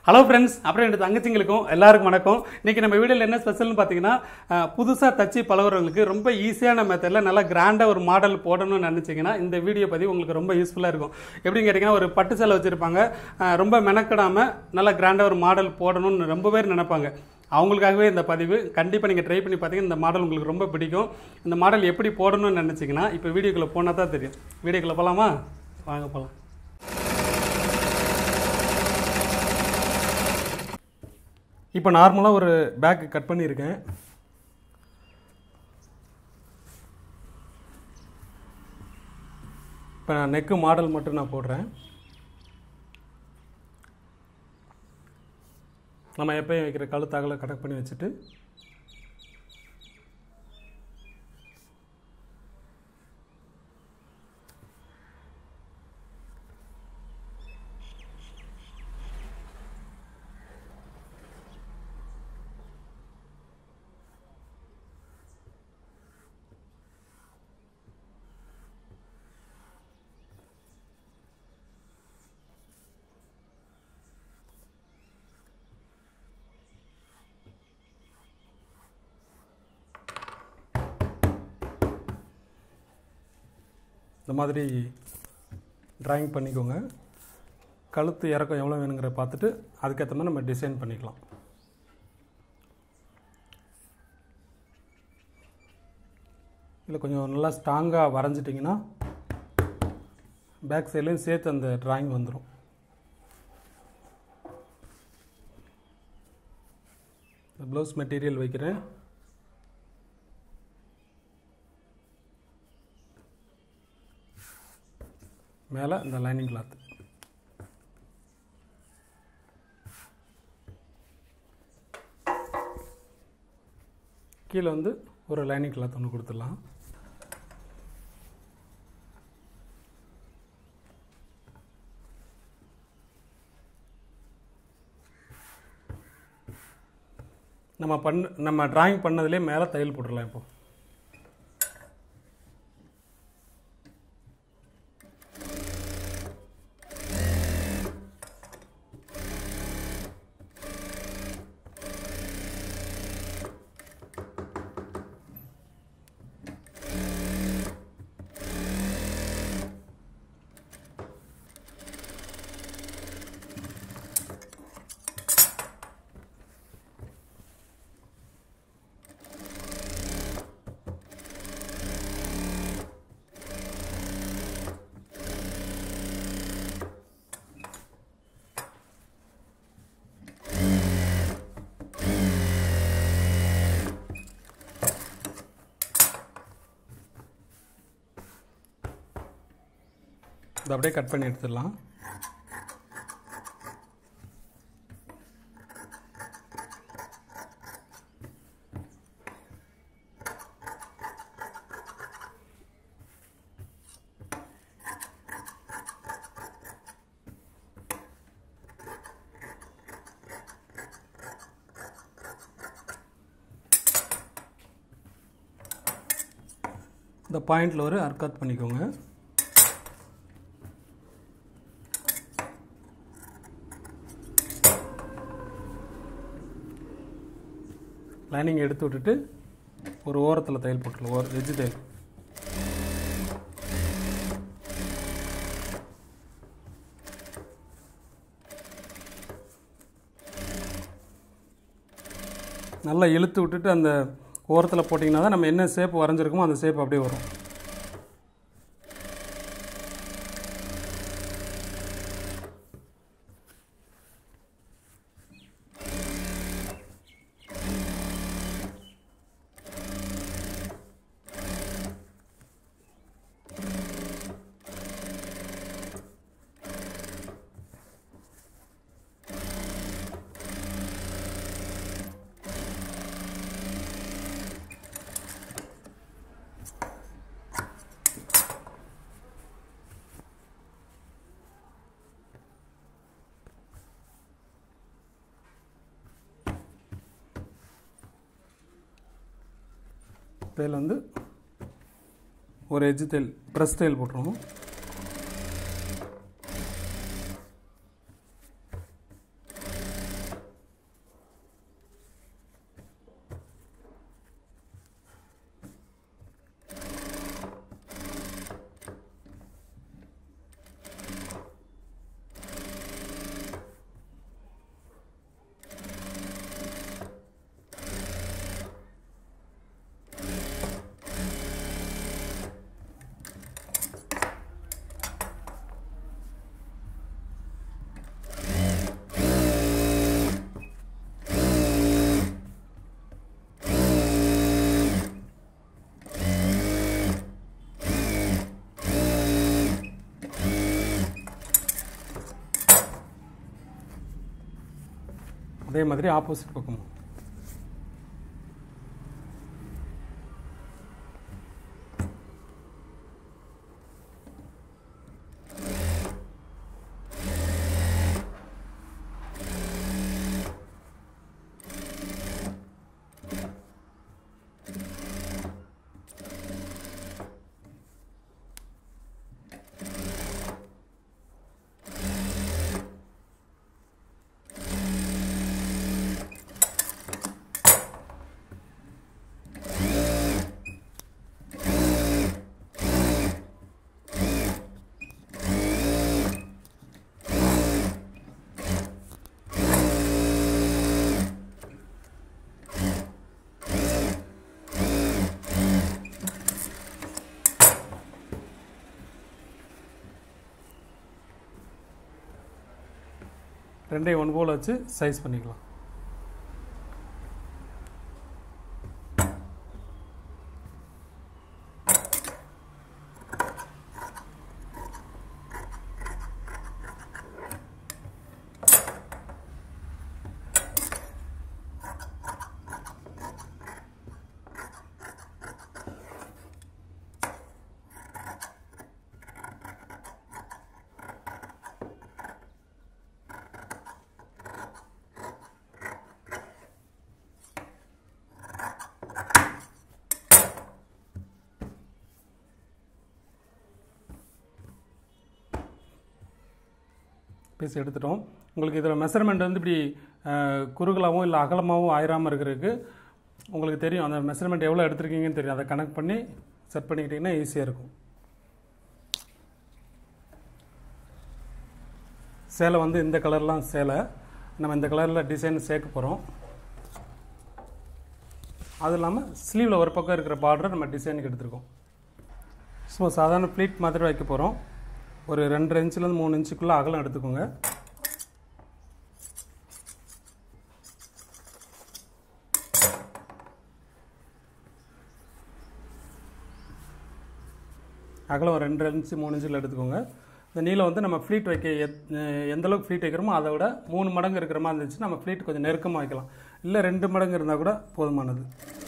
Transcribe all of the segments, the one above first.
hello friends அப்புறம் என்னோட தங்கச்சிங்களுக்கும் எல்லாருக்கும் வணக்கம் இன்னைக்கு நம்ம வீடியோவில் என்ன ஸ்பெஷல்னு பார்த்தீங்கன்னா புதுசாக தச்சு பழகுறவங்களுக்கு ரொம்ப ஈஸியான மெத்தடில் நல்லா கிராண்டாக ஒரு மாடல் போடணும்னு நினச்சிங்கன்னா இந்த வீடியோ பதிவு உங்களுக்கு ரொம்ப யூஸ்ஃபுல்லாக இருக்கும் எப்படின்னு கேட்டிங்கன்னா ஒரு பட்டு சேலை வச்சுருப்பாங்க அஹ், ரொம்ப மெனக்கிடாமல் நல்லா கிராண்டாக ஒரு மாடல் போடணும்னு ரொம்ப பேர் நினைப்பாங்க அவங்களுக்காகவே இந்த பதிவு கண்டிப்பாக நீங்கள் ட்ரை பண்ணி பார்த்தீங்கன்னா இந்த மாடல் உங்களுக்கு ரொம்ப பிடிக்கும் இந்த மாடல் எப்படி போடணும்னு நினச்சிங்கன்னா இப்போ வீடியோக்குள்ளே போனால் தான் தெரியும் வீடியோக்குள்ளே போகலாமா வாங்க போகலாம் இப்போ நார்மலாக ஒரு பேக் கட் பண்ணியிருக்கேன் இப்போ நான் நெக்கு மாடல் மட்டும் நான் போடுறேன் நம்ம எப்பயும் வைக்கிற கழுத்தாகல கனெக்ட் பண்ணி வச்சுட்டு இந்த மாதிரி டிராயிங் பண்ணிக்கோங்க கழுத்து இறக்கம் எவ்வளோ வேணுங்கிற பார்த்துட்டு அதுக்கேற்ற மாதிரி நம்ம டிசைன் பண்ணிக்கலாம் இதில் கொஞ்சம் நல்லா ஸ்ட்ராங்காக வரைஞ்சிட்டிங்கன்னா பேக் சைட்லேயும் சேர்த்து அந்த டிராயிங் வந்துடும் இந்த ப்ளவுஸ் மெட்டீரியல் வைக்கிறேன் மேலே இந்த லைனிங் கிளாத் கீழே வந்து ஒரு லைனிங் கிளாத் ஒன்று கொடுத்துடலாம் நம்ம பண்ண நம்ம டிராயிங் பண்ணதுலேயே மேலே தையல் போட்டுடலாம் இப்போ இதை அப்படியே கட் பண்ணி எடுத்துடலாம் இந்த பாயிண்டில் ஒரு அர்க்காத் பண்ணிக்கோங்க லைனிங் எடுத்து விட்டுட்டு ஒரு ஓரத்தில் தையல் போட்டுருலாம் ஒரு வெஜ்ஜு தையல் நல்லா இழுத்து விட்டுட்டு அந்த ஓரத்தில் போட்டிங்கன்னா தான் நம்ம என்ன ஷேப் வரைஞ்சிருக்கோமோ அந்த ஷேப் அப்படியே வரும் தையல் வந்து ஒரு எஜ்ஜு தையல் ப்ரெஸ் தையல் போட்டுருவோம் அதே மாதிரி ஆப்போசிட் பக்கமும் ரெண்டையும் ஒன் போல் வச்சு சைஸ் பண்ணிக்கலாம் பீஸ் எடுத்துட்டோம் உங்களுக்கு இதில் மெஷர்மெண்ட் வந்து இப்படி அஹ், குறுகலாகவும் இல்லை அகலமாகவும் ஆயிராமல் இருக்கிறதுக்கு உங்களுக்கு தெரியும் அந்த மெஷர்மெண்ட் எவ்வளோ எடுத்திருக்கீங்கன்னு தெரியும் அதை கனெக்ட் பண்ணி செட் பண்ணிக்கிட்டிங்கன்னா ஈஸியாக இருக்கும் சேலை வந்து இந்த கலர்லாம் சேலை நம்ம இந்த கலரில் டிசைன் சேர்க்க போகிறோம் அது இல்லாமல் ஸ்லீவில் ஒரு பக்கம் இருக்கிற பார்டர் நம்ம டிசைனுக்கு எடுத்திருக்கோம் ஸோ சாதாரண ப்ளீட் மாதிரி வைக்க போகிறோம் ஒரு ரெண்டரை இன்ச்சுலேருந்து மூணு இன்ச்சுக்குள்ளே அகலம் எடுத்துக்கோங்க அகலம் ஒரு ரெண்டரை இன்ச்சு மூணு இன்ச்சில் எடுத்துக்கோங்க இந்த நீளம் வந்து நம்ம ஃப்ளீட் வைக்க எத்- எந்த அளவுக்கு ஃப்ளீட் வைக்கிறோமோ அதை விட மூணு மடங்கு இருக்கிற மாதிரி இருந்துச்சு நம்ம ஃப்ளீட் கொஞ்சம் நெருக்கமாக வைக்கலாம் இல்லை ரெண்டு மடங்கு இருந்தால் கூட போதுமானது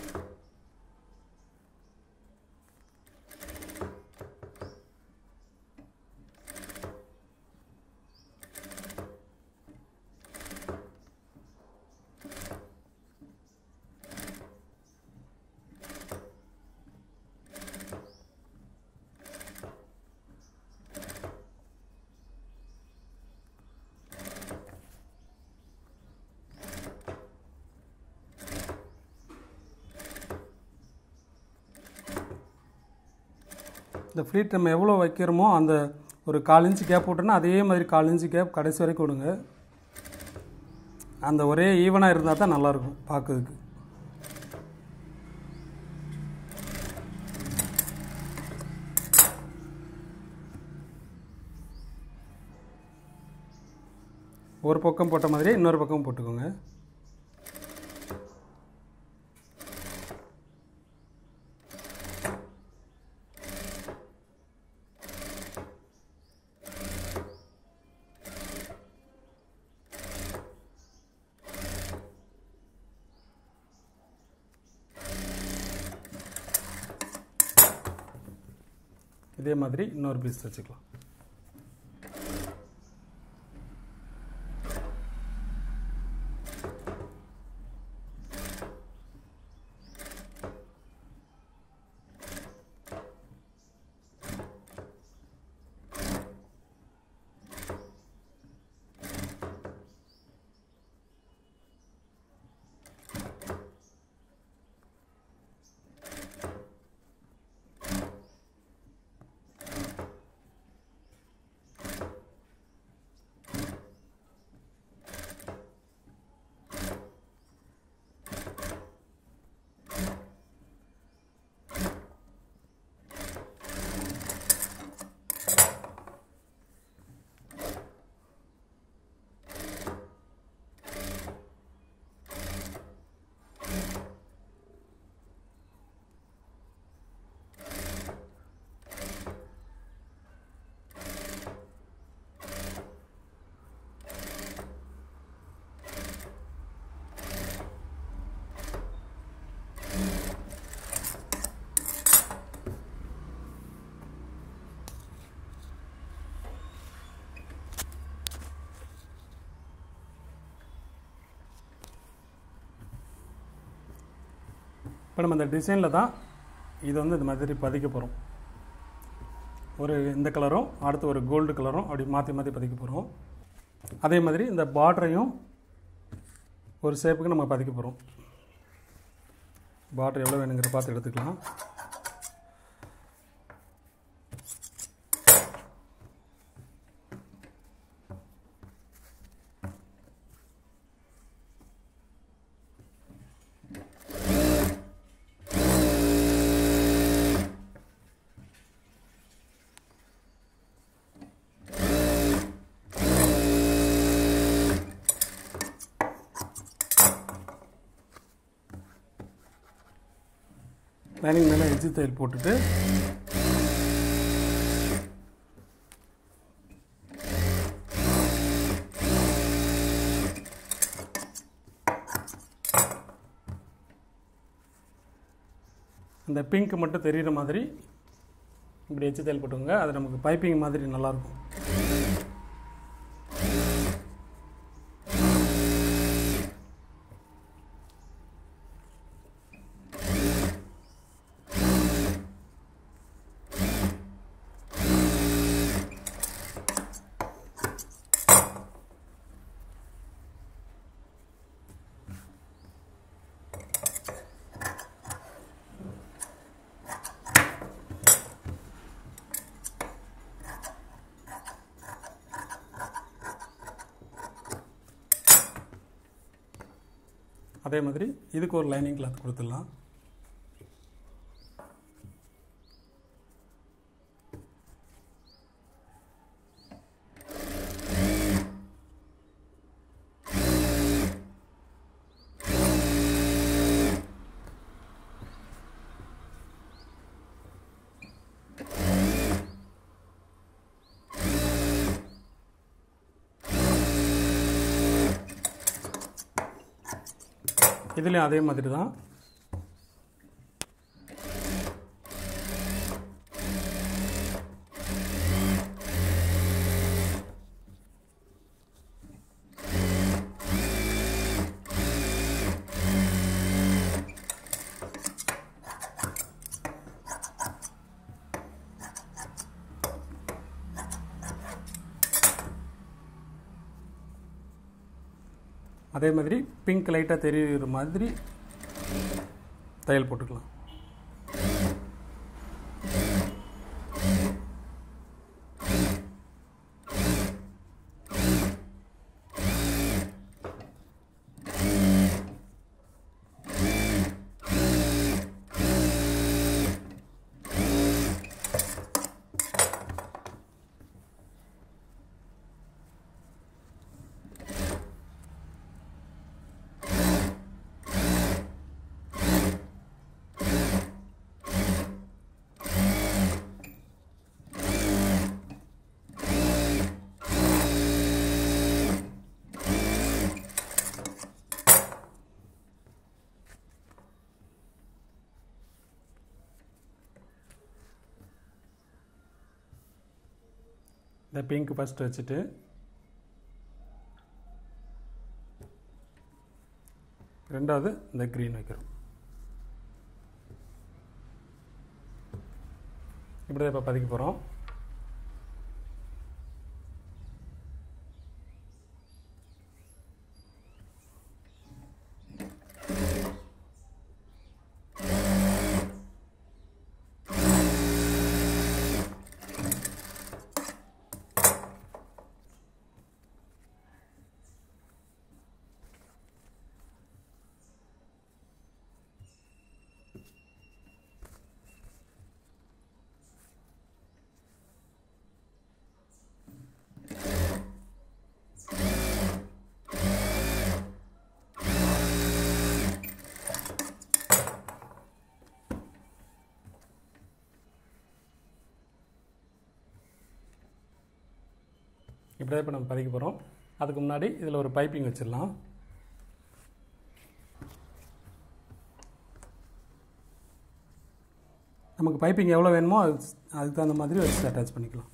இந்த ஃப்ளீட் நம்ம எவ்வளோ வைக்கிறோமோ அந்த ஒரு கால் இன்ச்சு கேப் விட்டோன்னா அதே மாதிரி கால் இன்ச்சு கேப் கடைசி வரைக்கும் விடுங்க அந்த ஒரே ஈவனாக இருந்தால் தான் நல்லாயிருக்கும் பார்க்கறதுக்கு ஒரு பக்கம் போட்ட மாதிரியே இன்னொரு பக்கம் போட்டுக்கோங்க இதே மாதிரி இன்னொரு பீஸ் வச்சுக்கலாம் இப்போ நம்ம இந்த டிசைனில் தான் இது வந்து இந்த மாதிரி பதிக்க போகிறோம் ஒரு இந்த கலரும் அடுத்து ஒரு கோல்டு கலரும் அப்படி மாற்றி மாற்றி பதிக்க போகிறோம் அதே மாதிரி இந்த பார்டரையும் ஒரு ஷேப்புக்கு நம்ம பதிக்க போகிறோம் பார்டர் எவ்வளோ வேணுங்கிற பார்த்து எடுத்துக்கலாம் லைனிங் மேலே எஜ்ஜு தையல் போட்டுட்டு அந்த பிங்க் மட்டும் தெரிகிற மாதிரி இப்படி எச்சு தையல் போட்டுங்க அது நமக்கு பைப்பிங் மாதிரி நல்லாயிருக்கும் அதே மாதிரி இதுக்கு ஒரு லைனிங் கிளாத் கொடுத்துடலாம் இதுலேயும் அதே மாதிரி தான் அதே மாதிரி பிங்க் லைட்டாக தெரியுற மாதிரி தையல் போட்டுக்கலாம் இந்த பிங்க் ஃபஸ்ட்டு வச்சுட்டு ரெண்டாவது இந்த க்ரீன் வைக்கிறோம் இப்படி தான் இப்போ பதிக்க போகிறோம் இப்படி தான் இப்போ நம்ம பதிக்க போகிறோம் அதுக்கு முன்னாடி இதில் ஒரு பைப்பிங் வச்சிடலாம் நமக்கு பைப்பிங் எவ்வளோ வேணுமோ அது அதுக்கு தகுந்த மாதிரி வச்சு அட்டாச் பண்ணிக்கலாம்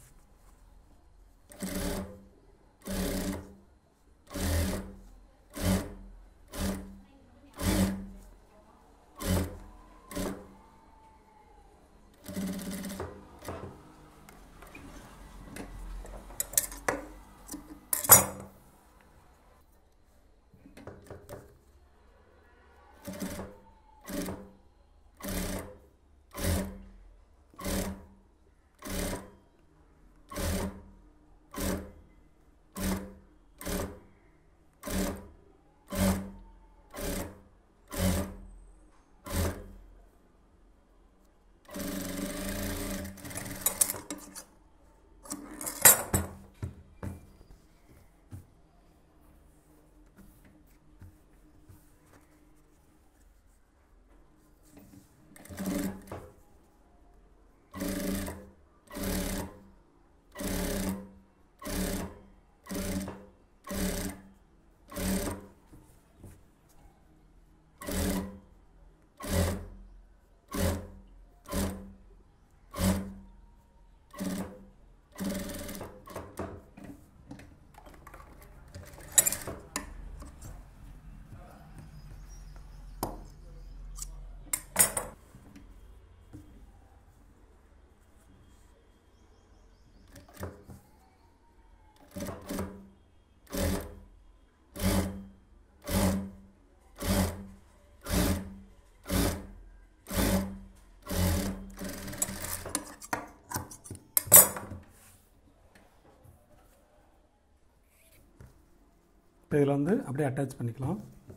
இப்போ இதில் வந்து அப்படியே அட்டாச் பண்ணிக்கலாம்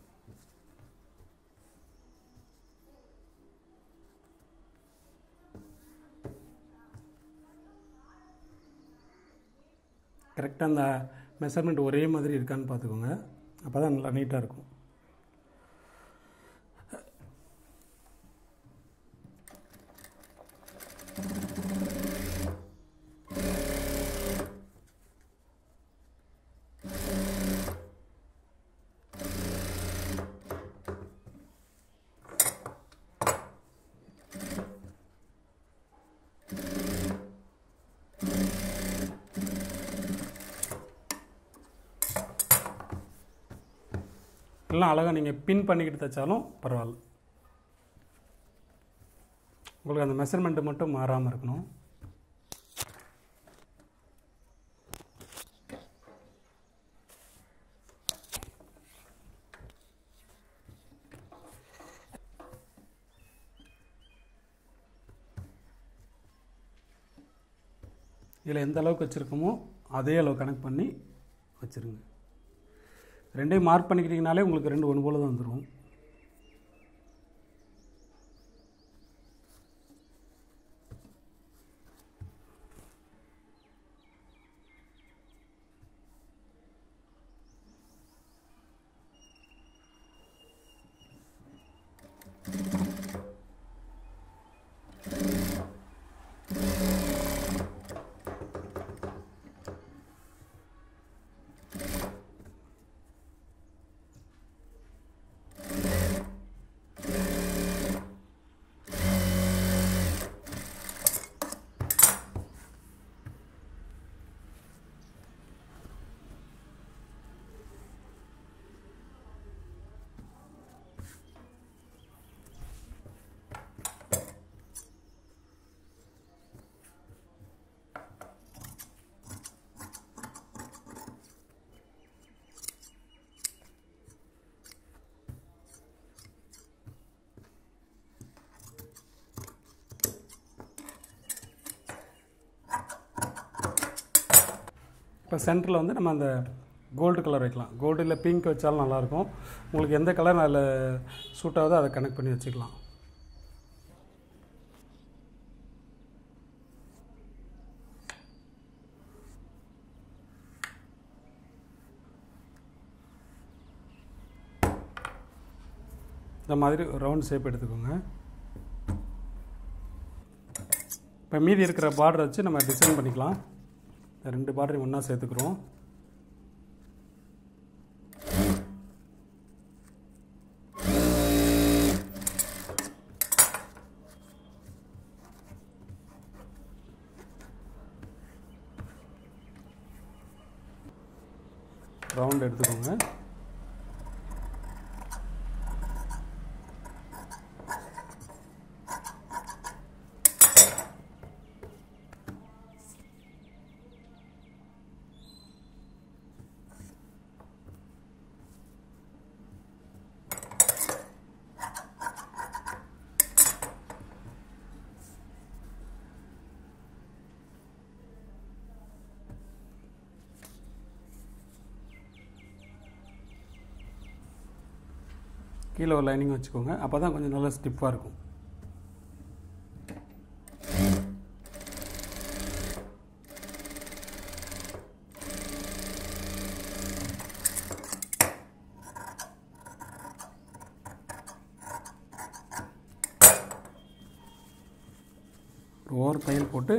கரெக்டாக அந்த மெஷர்மெண்ட் ஒரே மாதிரி இருக்கான்னு பார்த்துக்கோங்க அப்போ தான் நல்லா நீட்டாக இருக்கும் எல்லாம் அழகாக நீங்கள் பின் பண்ணிக்கிட்டு தைச்சாலும் பரவாயில்ல உங்களுக்கு அந்த மெஷர்மெண்ட்டு மட்டும் மாறாமல் இருக்கணும் இதில் எந்த அளவுக்கு வச்சுருக்கோமோ அதே அளவு கணக்கு பண்ணி வச்சுருங்க ரெண்டையும் மார்க் பண்ணிக்கிட்டிங்கனாலே உங்களுக்கு ரெண்டு ஒன்று போல தான் வந்துடும் இப்போ சென்டரில் வந்து நம்ம அந்த கோல்டு கலர் வைக்கலாம் கோல்டு இல்லை பிங்க் வச்சாலும் நல்லாயிருக்கும் உங்களுக்கு எந்த கலர் அதில் சூட் ஆகுதோ அதை கனெக்ட் பண்ணி வச்சுக்கலாம் இந்த மாதிரி ரவுண்ட் ஷேப் எடுத்துக்கோங்க இப்போ மீதி இருக்கிற பார்டர் வச்சு நம்ம டிசைன் பண்ணிக்கலாம் இந்த ரெண்டு பார்டரையும் ஒன்றா சேர்த்துக்கிறோம் ரவுண்ட் எடுத்துக்கோங்க கீழே ஒரு லைனிங் வச்சுக்கோங்க அப்போ தான் கொஞ்சம் நல்லா ஸ்டிஃபாக இருக்கும் ஒரு ஓர் தையல் போட்டு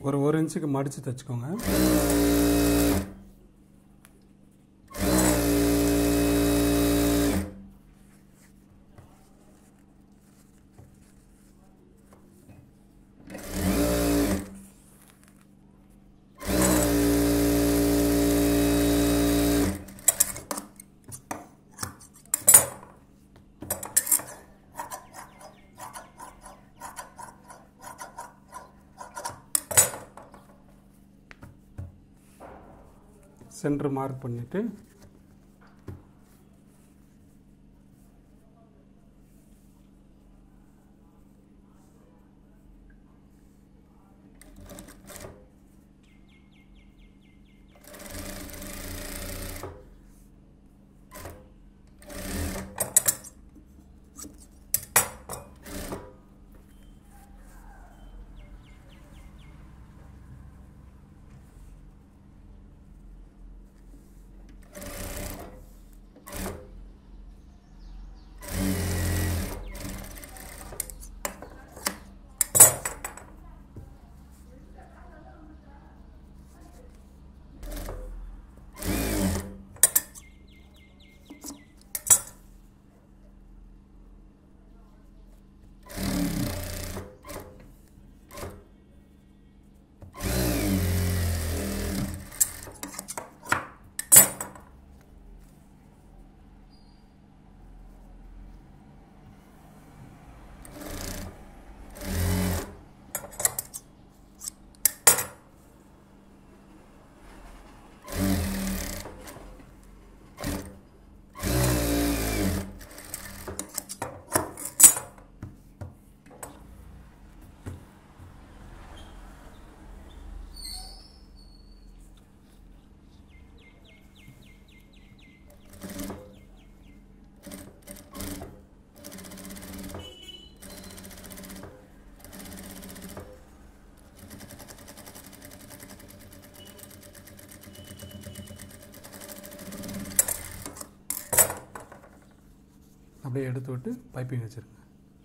ஒரு ஒரு இன்ச்சுக்கு மடித்து தைச்சிக்கோங்க சென்டர் மார்க் பண்ணிவிட்டு அப்படியே எடுத்து விட்டு பைப்பிங் வச்சுருங்க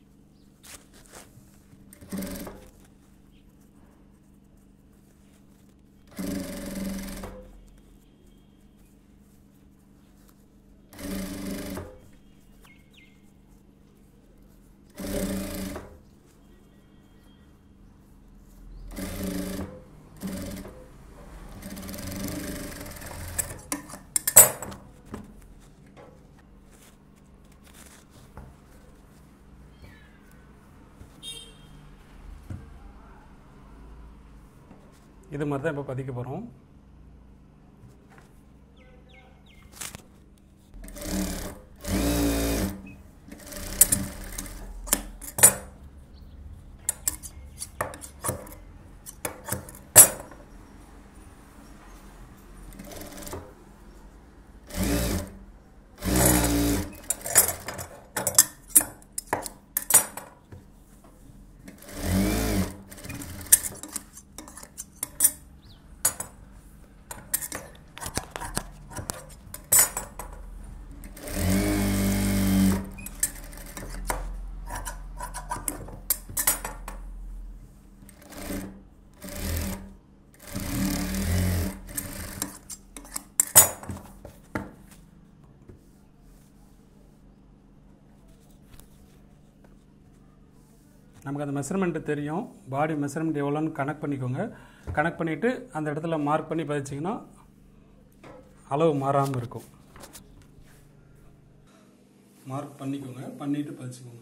இது மாதிரி தான் இப்போ பதிக்க போகிறோம் நமக்கு அந்த மெஷர்மெண்ட்டு தெரியும் பாடி மெஷர்மெண்ட் எவ்வளோன்னு கனெக்ட் பண்ணிக்கோங்க கனெக்ட் பண்ணிவிட்டு அந்த இடத்துல மார்க் பண்ணி பதிச்சிங்கன்னா அளவு மாறாமல் இருக்கும் மார்க் பண்ணிக்கோங்க பண்ணிவிட்டு பதிச்சுக்கோங்க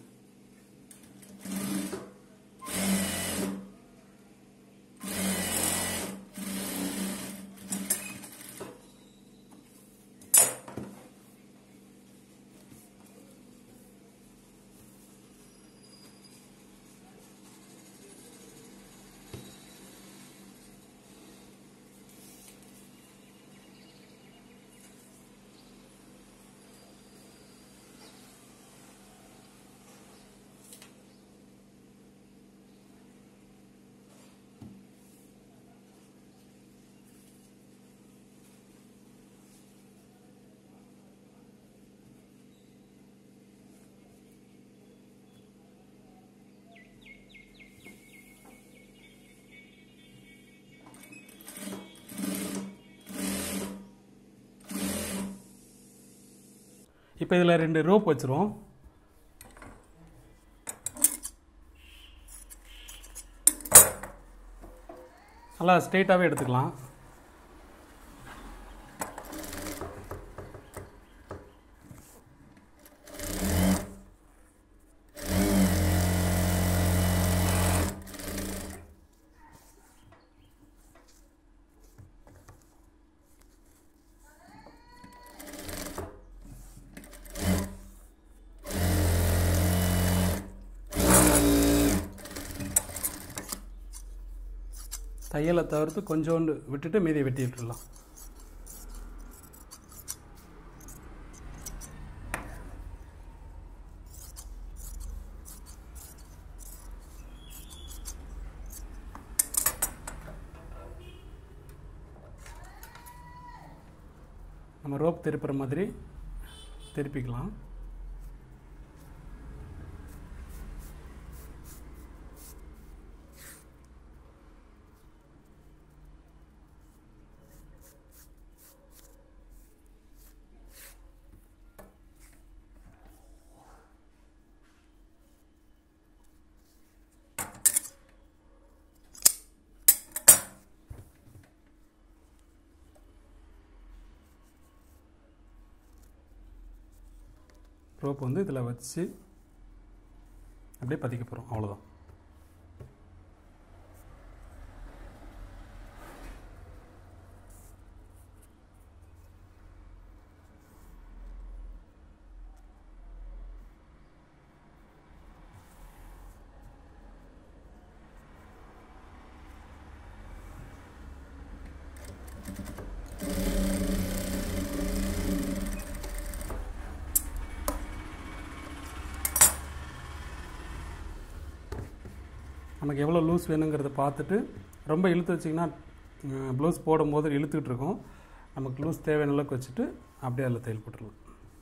இப்போ இதில் ரெண்டு ரோப் வச்சுருவோம் நல்லா ஸ்ட்ரெயிட்டாகவே எடுத்துக்கலாம் தையலை தவிர்த்து கொஞ்சோண்டு விட்டுட்டு மீதியை வெட்டி விட்டுடலாம் நம்ம ரோப் திருப்புற மாதிரி திருப்பிக்கலாம் ரோப் வந்து இதில் வச்சு அப்படியே பதிக்க போகிறோம் அவ்வளோதான் நமக்கு எவ்வளோ லூஸ் வேணுங்கிறத பார்த்துட்டு ரொம்ப இழுத்து வச்சிங்கன்னா ப்ளவுஸ் போடும்போது இழுத்துக்கிட்டு இருக்கும் நமக்கு லூஸ் தேவையான அளவுக்கு வச்சுட்டு அப்படியே அதில் தையல் போட்டுடலாம்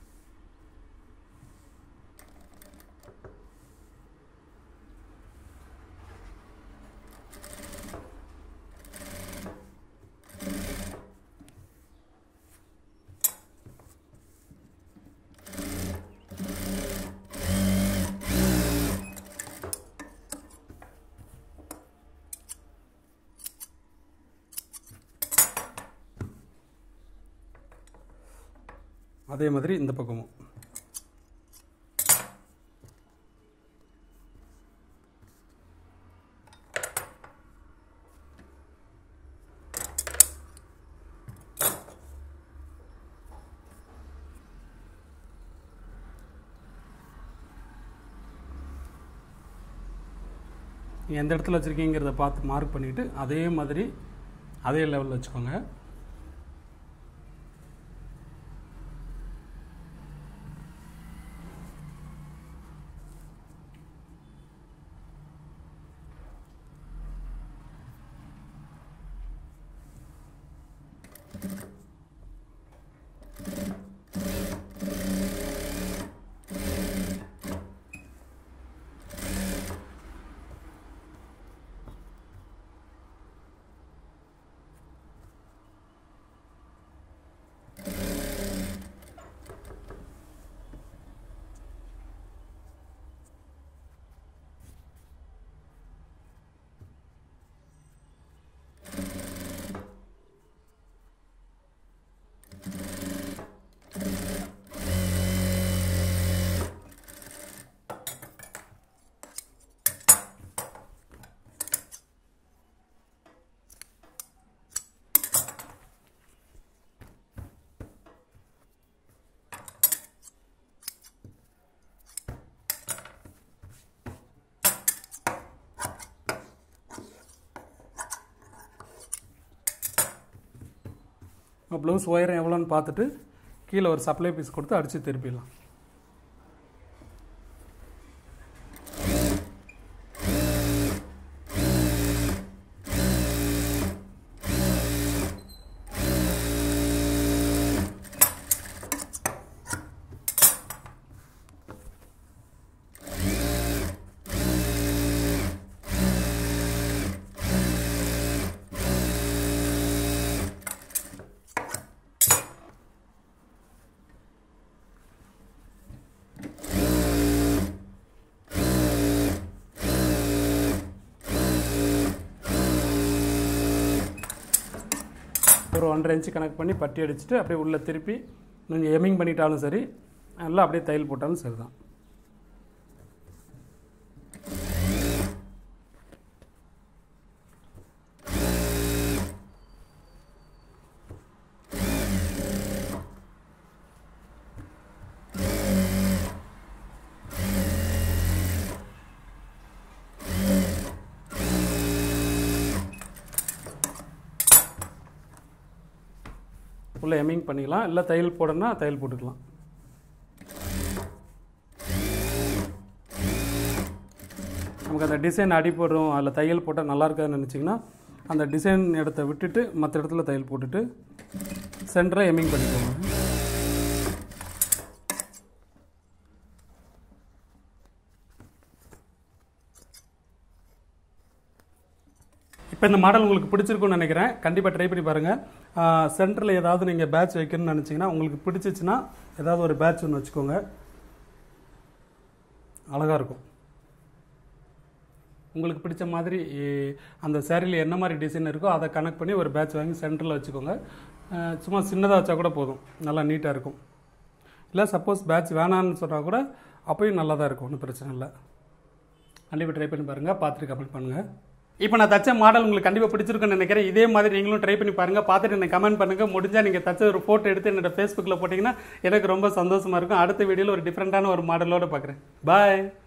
அதே மாதிரி இந்த பக்கமும் நீங்கள் எந்த இடத்துல வச்சுருக்கீங்கிறத பார்த்து மார்க் பண்ணிவிட்டு அதே மாதிரி அதே லெவலில் வச்சுக்கோங்க ப்ளவுஸ் ஒயரம் எவ்வளோன்னு பார்த்துட்டு கீழே ஒரு சப்ளை பீஸ் கொடுத்து அடித்து திருப்பிடலாம் ஒரு ஒன்றரை இன்ச்சு கனெக்ட் பண்ணி பட்டி அடிச்சுட்டு அப்படியே உள்ளே திருப்பி நீங்கள் எமிங் பண்ணிட்டாலும் சரி இல்லை அப்படியே தையல் போட்டாலும் சரி தான் உள்ளே எமிங் பண்ணிக்கலாம் இல்லை தையல் போடணும்னா தையல் போட்டுக்கலாம் நமக்கு அந்த டிசைன் அடி போடுறோம் அதில் தையல் போட்டால் நல்லா இருக்காதுன்னு நினச்சிங்கன்னா அந்த டிசைன் இடத்த விட்டுட்டு மற்ற இடத்துல தையல் போட்டுட்டு சென்டரை எமிங் பண்ணிக்கோங்க இப்போ இந்த மாடல் உங்களுக்கு பிடிச்சிருக்கும்னு நினைக்கிறேன் கண்டிப்பாக ட்ரை பண்ணி பாருங்கள் சென்டரில் ஏதாவது நீங்கள் பேட்ச் வைக்கணும்னு நினச்சிங்கன்னா உங்களுக்கு பிடிச்சிச்சுன்னா ஏதாவது ஒரு பேட்ச் ஒன்று வச்சுக்கோங்க அழகாக இருக்கும் உங்களுக்கு பிடிச்ச மாதிரி எ- அந்த சேரீல என்ன மாதிரி டிசைன் இருக்கோ அதை கனெக்ட் பண்ணி ஒரு பேட்ச் வாங்கி சென்டரில் வச்சுக்கோங்க அஹ் சும்மா சின்னதாக வச்சா கூட போதும் நல்லா நீட்டாக இருக்கும் இல்லை சப்போஸ் பேட்ச் வேணான்னு சொன்னால் கூட அப்பயும் நல்லா தான் இருக்கும் ஒன்றும் பிரச்சனை இல்லை கண்டிப்பாக ட்ரை பண்ணி பாருங்கள் பார்த்துட்டு கமெண்ட் பண்ணுங்கள் இப்போ நான் தச்ச மாடல் உங்களுக்கு கண்டிப்பாக பிடிச்சிருக்குன்னு நினைக்கிறேன் இதே மாதிரி நீங்களும் ட்ரை பண்ணி பாருங்கள் பார்த்துட்டு எனக்கு கமெண்ட் பண்ணுங்கள் முடிஞ்சால் நீங்கள் தச்ச ஒரு ஃபோட்டோ எடுத்து என்னோட ஃபேஸ்புக்கில் போட்டிங்கன்னா எனக்கு ரொம்ப சந்தோஷமாக இருக்கும் அடுத்த வீடியோவில் ஒரு டிஃப்ரெண்ட்டான ஒரு மாடலோடு பார்க்குறேன் பாய்